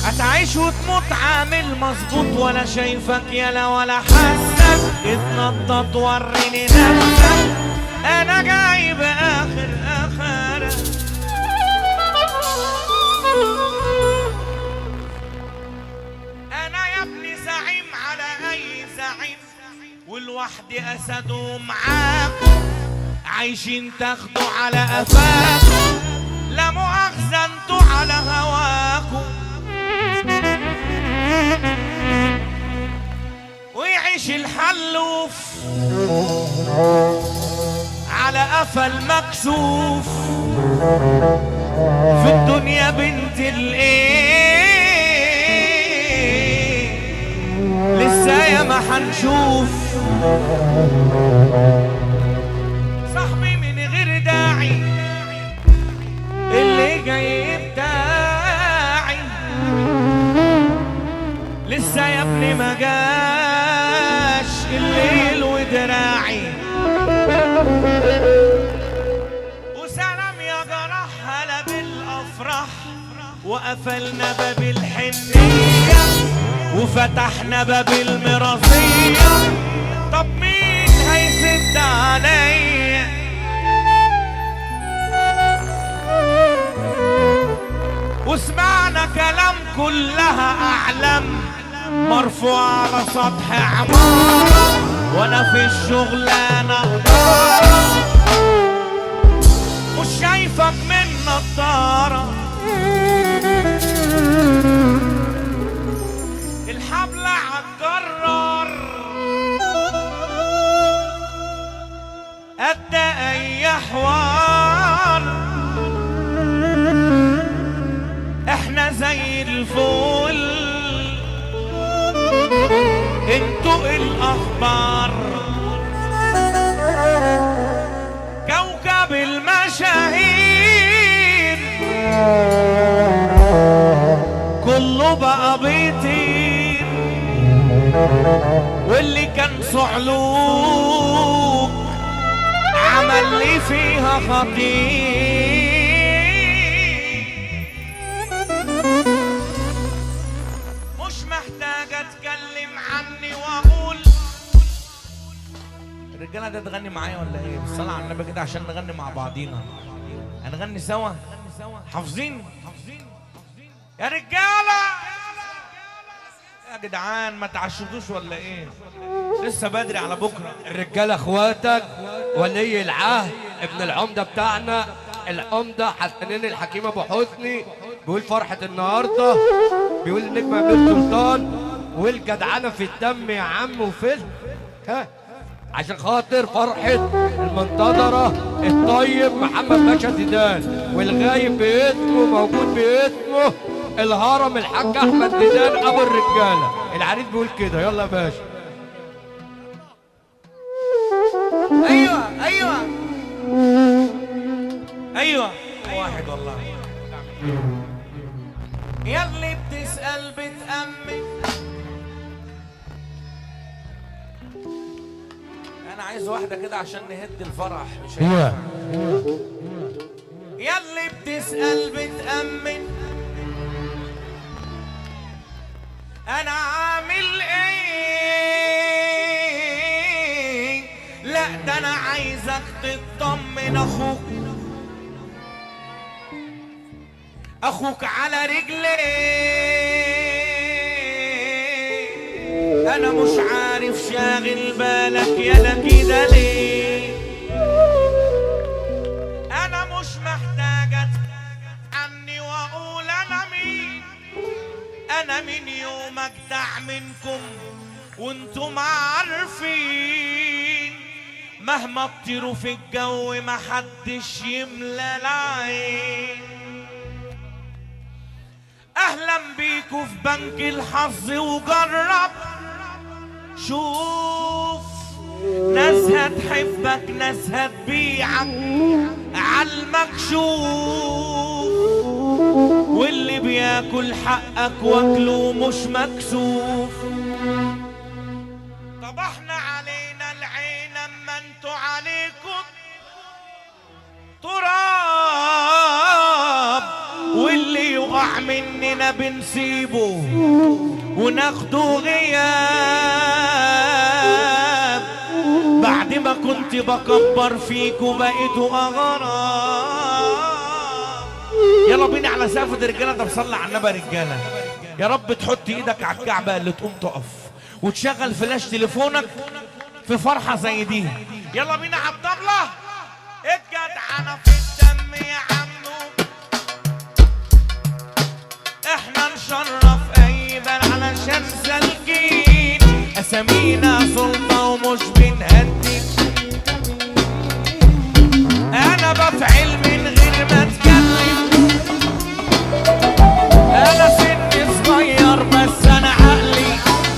هتعيش وتموت عامل مظبوط ولا شايفك يلا ولا حاسك اتنطط وريني نفسك انا جاي باخر اخرك انا يا ابني زعيم على اي زعيم والوحدي اسد ومعاكم عايشين تاخدوا على قفاكم لا مؤاخذة انتوا على هواكم ويعيش الحلوف على قفا المكشوف في الدنيا بنت الايه لسه يا ما حنشوف صاحبي من غير داعي اللي جاي بتاعي لسه يا ابني ما جاش الليل ودراعي وسلام يا جراح هلا بالافراح وقفلنا باب الحنيه وفتحنا باب المرضيه طب مين هيسد عليا وسمعنا كلام كلها أعلام مرفوع على سطح عمارة وأنا في الشغلانة إدارة مش شايفك من نضارة الحبل عالجرار قد أي حوار احنا زي الفل انتوا الاخبار كوكب المشاهير كله بقى بيطير واللي كان صعلوك عمل لي فيها خطير مش محتاج اتكلم عني واقول الرجاله ده تغني معايا ولا ايه بالصلاه على النبي كده عشان نغني مع بعضينا هنغني سوا حافظين يا رجاله يا جدعان ما تعشقوش ولا ايه لسه بدري على بكره الرجاله اخواتك ولي العهد ابن العمده بتاعنا العمده حسنين الحكيم ابو حسني بيقول فرحه النهارده بيقول النجم امير سلطان والجدعنه في الدم يا عم وفيلم ها عشان خاطر فرحة المنتظرة الطيب محمد باشا زيدان والغايب باسمه موجود باسمه الهرم الحاج احمد زيدان ابو الرجاله العريس بيقول كده يلا يا باشا ايوه ايوه ايوه واحد والله يلي بتسأل بتأمن انا عايز واحدة كده عشان نهد الفرح مش هينفع. يلي بتسأل بتأمن انا عامل ايه لا ده انا عايزك تطمن اخوك اخوك على رجليه انا مش عارف شاغل بالك يالا كده ليه انا مش محتاج أتكلم عني واقول انا مين انا من يوم اجدع منكم وانتم عارفين مهما تطيروا في الجو محدش يملى العين اهلا بيكوا في بنك الحظ وجرب شوف ناس هتحبك ناس هتبيعك عالمكشوف واللي بياكل حقك واكله مش مكسوف طب احنا علينا العين اما انتوا عليكم تراب واللي يقع يضيع مننا بنسيبه وناخده غياب بعد ما كنت بكبر فيك وبقيتوا اغراب يلا بينا على سقف الرجاله ده بصلي على النبي يا رجاله يا رب تحط ايدك على الكعبه اللي تقوم تقف وتشغل فلاش تليفونك في فرحه زي دي يلا بينا على الطبله الجدعنه في الدم يا عمو احنا نشرف اي بل علشان سالكين اسامينا سلطه ومش بنهدي انا بفعل من غير ما اتكلم انا سني صغير بس انا عقلي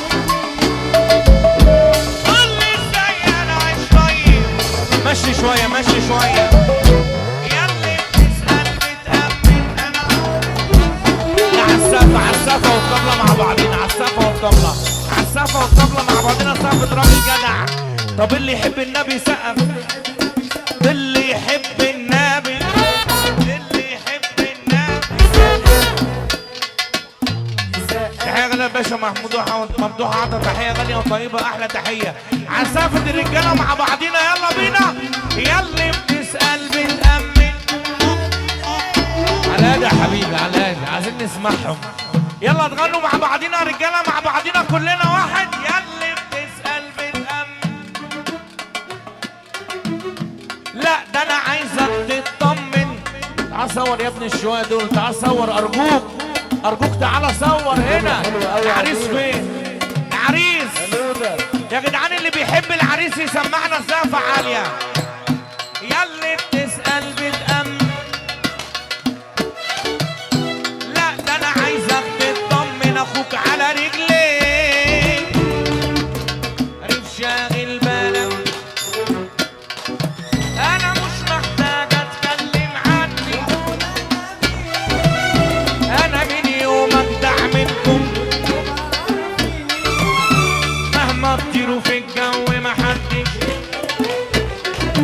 قول لي ازاي انا عايش طيب مشي شويه مشي شويه ياللي بتسال بتامن انا عالسقف عالسقف والطبلة مع بعضينا عالسقف والطبلة عالسقف والطبلة مع بعضينا سقفة راجل جدع طب اللي يحب النبي سقف اللي يحب النبي اللي يحب النبي تحية غالية يا باشا محمود وح- ممدوح عطا تحية غالية وطيبة أحلى تحية عسافة الرجالة مع بعضينا يلا بينا ياللي بتسأل بتأمن على هادي يا حبيبي على هادي عايزين نسمعهم يلا تغنوا مع بعضينا يا رجاله مع بعضينا كلنا واحد ياللي بتسال بتامن لا ده انا عايزك تطمن تعال صور يا ابني الشويه دول تعال صور ارجوك ارجوك تعال صور هنا العريس فين العريس يا جدعان اللي بيحب العريس يسمعنا سقفه عاليه ياللي بتسال بتامن لا ده انا عايزك تطمن اخوك على رجليك عارف شاغل بالك انا مش محتاج اتكلم عني انا من يومك دعمتكم مهما تطيروا في الجو محدش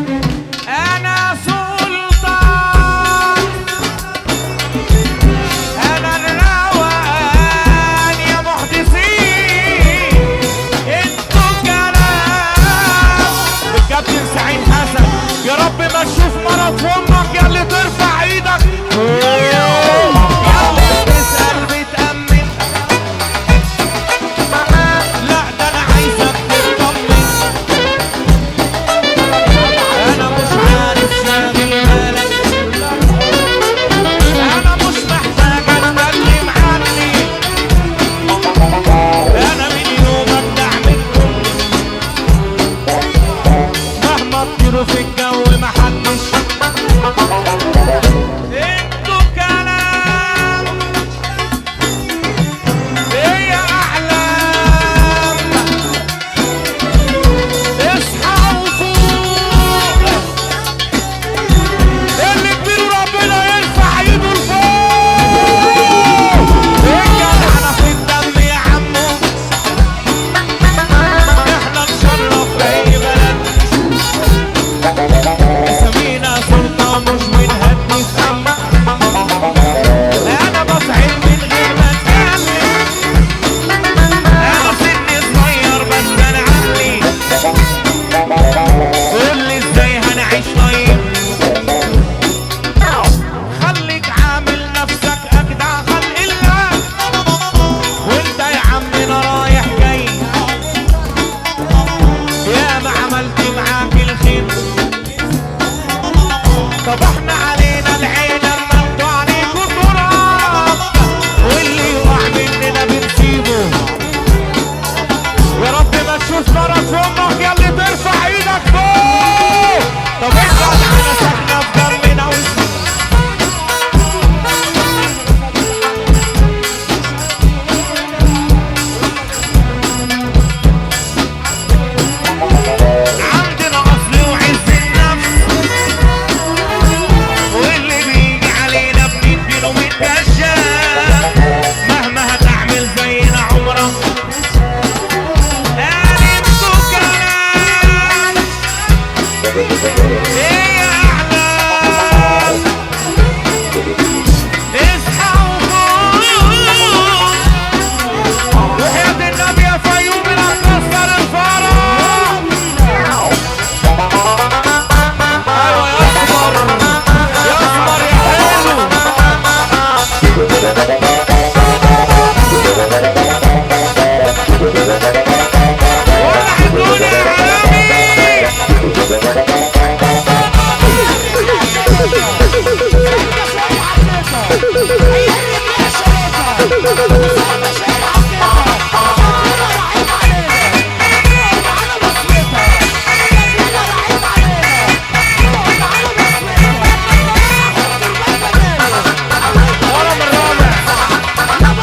ورا من الرابع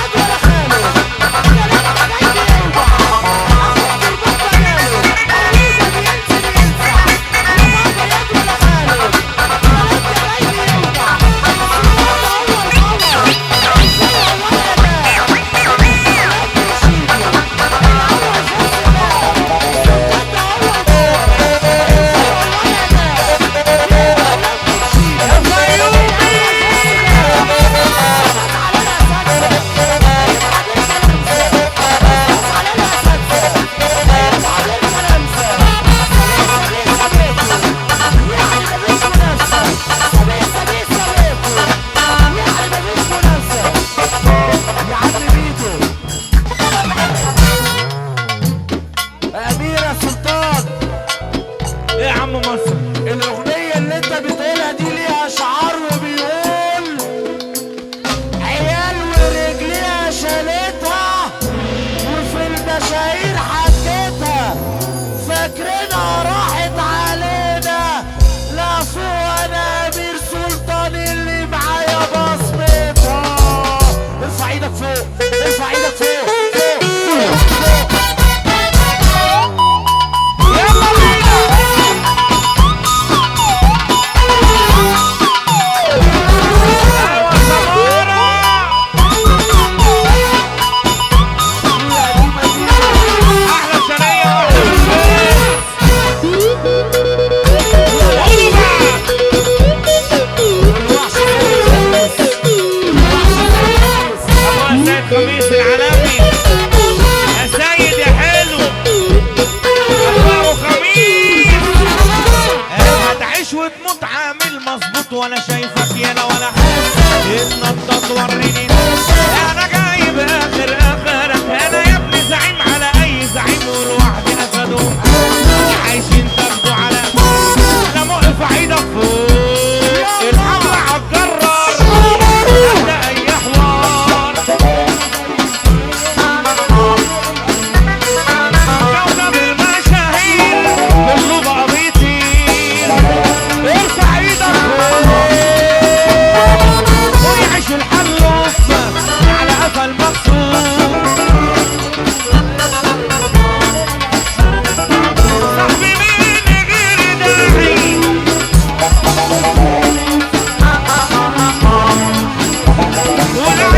أميرة سلطان ايه يا عم مصر الأغنية اللي أنت بتقولها دي ليها شعار وبيقول عيال ورجليها شالتها وفي المشاهير حكيتها فاكرينها راحت علينا لا فوق أنا أمير سلطان اللي معايا بصمتها ارفع ايدك فوق ارفع ايدك فوق فوق فوق فوق يلا بينا ايوه سمارة احلى ثانية واحدة قولوا بقى ابو سيد خميس العالمي يا سيد يا حلو ابو خميس هتعيش وتموت عامل مظبوط وانا شايفك يالا ولا حاجه ان انت توريني انا جايب اخر اخرك انا يا ابني زعيم على اي زعيم ولوحدنا خدوم عايشين تاخدوا على لا موقف ايدك فوق الحمل عالجرار ابدا اي حوار كوكب المشاهير كله بقى بيطير ارفع ايدك فوق ويعيش الحلوف على قفا المكسور صاحبي مين غير داعي ولا